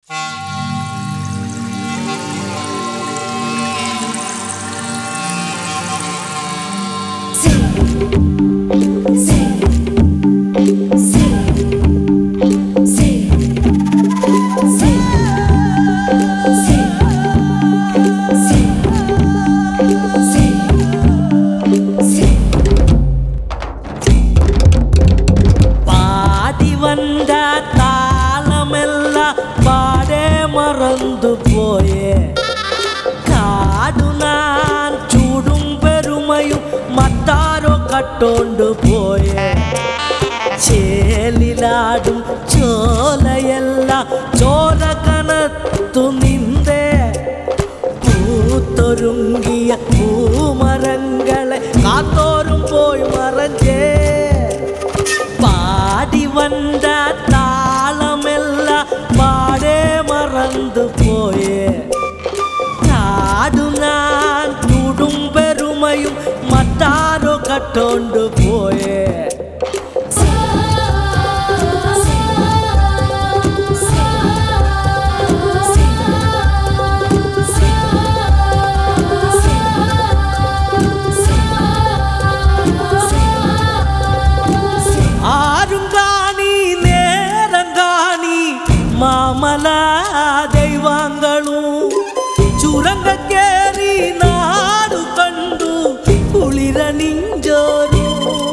பாடி வந்த தாளமெல்லாம் பாடே மறந்து போயே കാടു ഞാൻ ചൂടും പെരുമയും മറ്റാരോ കട്ടോണ്ട് പോയേ ചേലിലാടും ചോലയെല്ലാം ചോല കനത്തു നിന്തേ പൂത്തൊരുങ്ങിയ പൂമരങ്ങളെ കാത്തോരും പോയി മറഞ്ഞേ പാടി വந்த താളമെല്ലാം പാടേ മറന്നു പോയേ കാടു ഞാൻ ചൂടും പെരുമയും മറ്റാരോ കട്ടോണ്ട് പോയേ ആരും കാണി നേരം കാണി മാമല ദൈവാങ്ങളും ചുരങ്കക്കേറി നാടു കണ്ടു കുളിരണിഞ്ചോരു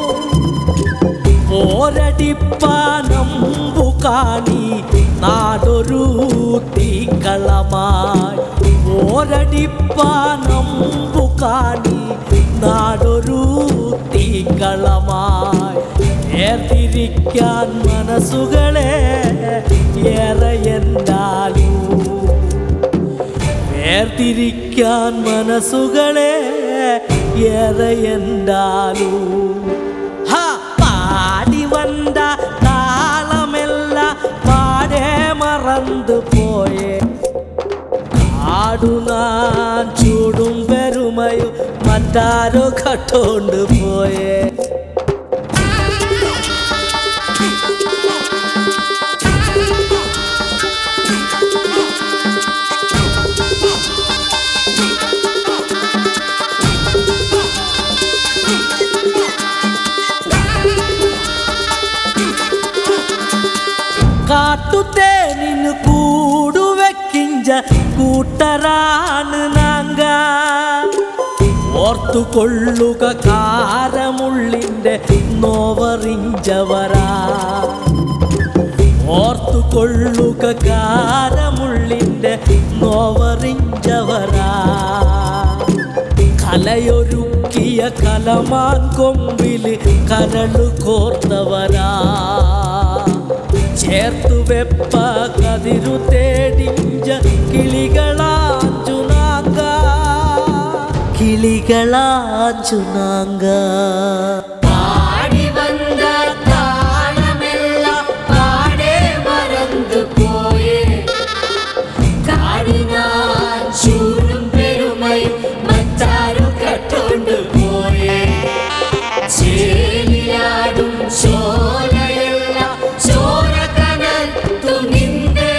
പോരടിപ്പാനമ്പു കാണി നാടൊരു തീക്കളമായി പോരടിപ്പാനമ്പു കാണി നാടൊരു തീക്കളമായി ഏർത്തിരിക്കാൻ മനസ്സുകളെ ഏറെ എന്നാലും വേർതിരിക്കാൻ മനസ്സുകളെ ഏറെ എന്താലും ഹാ, പാടി വந்த താളമെല്ലാം പാടേ മറന്നു പോയേ കാടു ഞാൻ ചൂടും പെരുമയും മറ്റാരോ കട്ടോണ്ട് പോയേ കാട്ടുതേനിന് കൂടുവെക്കിഞ്ച കൂട്ടരാണ് നാങ്ക ഓർത്തുകൊള്ളുക കാരമുള്ളിൻ്റെ നോവറിഞ്ചവരാ ഓർത്തുകൊള്ളുക കാരമുള്ളിൻ്റെ നോവറിഞ്ചവരാ കലയൊരുക്കിയ കലമാൻ കൊമ്പില് കരളു കോർത്തവരാ ചേർത്തു വെപ്പ കതിരു തേടിഞ്ച കിളികളാഞ്ചുനാങ്ക കിളികളാഞ്ചുനാങ്ക പാടി വந்த താളമെല്ലാം പാടേ മറന്നു പോയേ കാടിനാൻ ചൂടും പെരുമയും മറ്റാരും കട്ടോണ്ട് പോയേ ചേലിയാടും ചോലയെല്ലാം ചോര കനത്തു നിന്നേ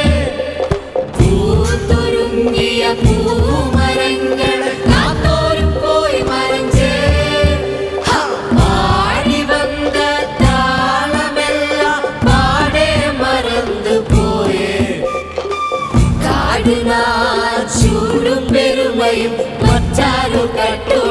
പൂത്തൊരുങ്ങിയ പൂമരങ്ങൾ കാത്തോരും പോയി മറഞ്ചേ ഹ! പാടി വന്ന താളമെല്ലാം പാടേ മറന്നു പോയേ കാടിനാ ചൂടും പെരുമയും മറ്റാരു കട്ടു